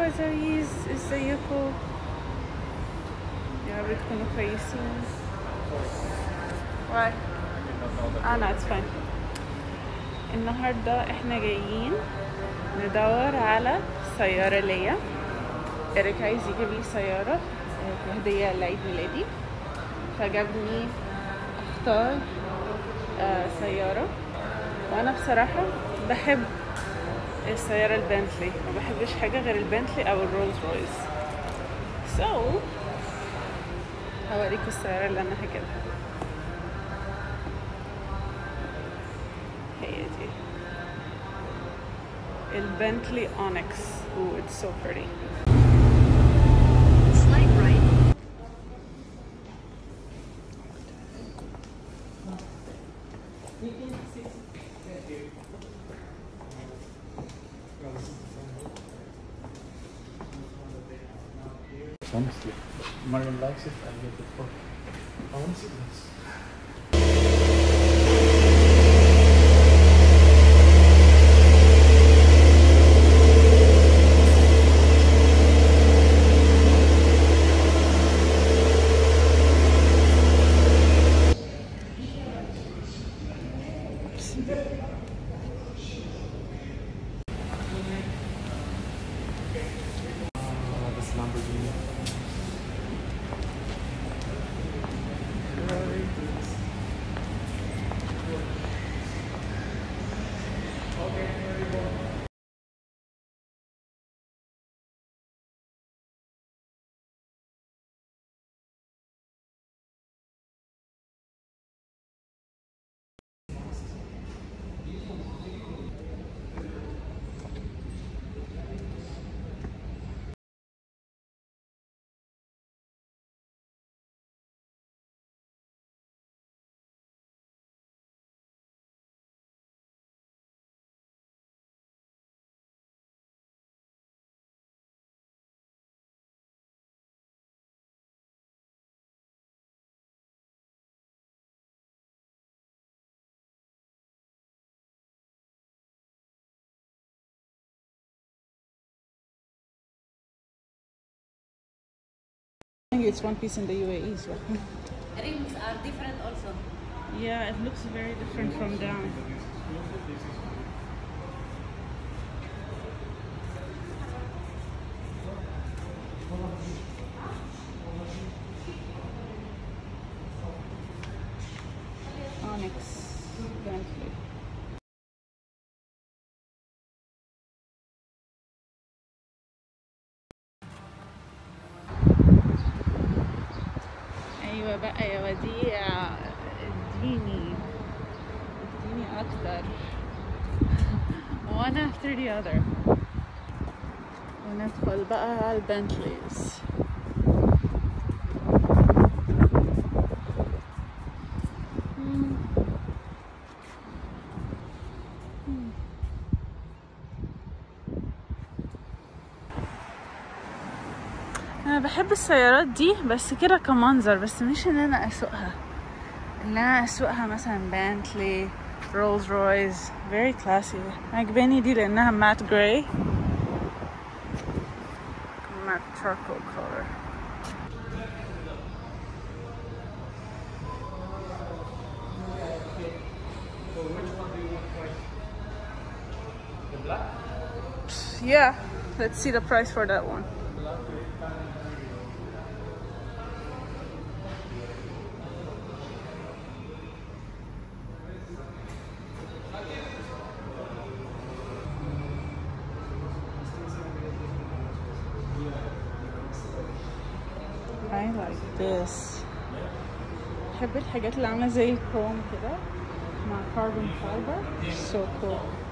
عزيز ازيكم يا رب تكونوا كويسين واي انا اتس فاين النهارده احنا جايين ندور على سيارة ليا إيريك عايز يجيب لي سيارة آه، هدية لعيد ميلادي فجابني اختار آه، سيارة وانا بصراحة بحب السيارة البنتلي ما بحبش حاجة غير البنتلي او الرولز رويس so هوريكم السيارة اللي انا هجيبها هي دي البنتلي اونكس ooh it's so pretty Slight right. Honestly, Marion likes it, I get it for. I want to see this. Oh, this Lamborghini. I think it's one piece in the UAE so Rims are different also. yeah it looks very different from down Onyx Bentley ايوه بقى يا وديع اديني اديني اكتر one after the other وندخل بقى على البنتليز مم. مم. انا بحب السيارات دي بس كده كمنظر بس مش ان انا اسوقها ان انا اسوقها مثلا بنتلي رولز رويز very classy عجباني دي لانها مات جراي مات charcoal color Yeah, let's see the price for that one. I like this. بحب الحاجات اللي عاملة زي الكروم كده مع carbon fiber. So cool.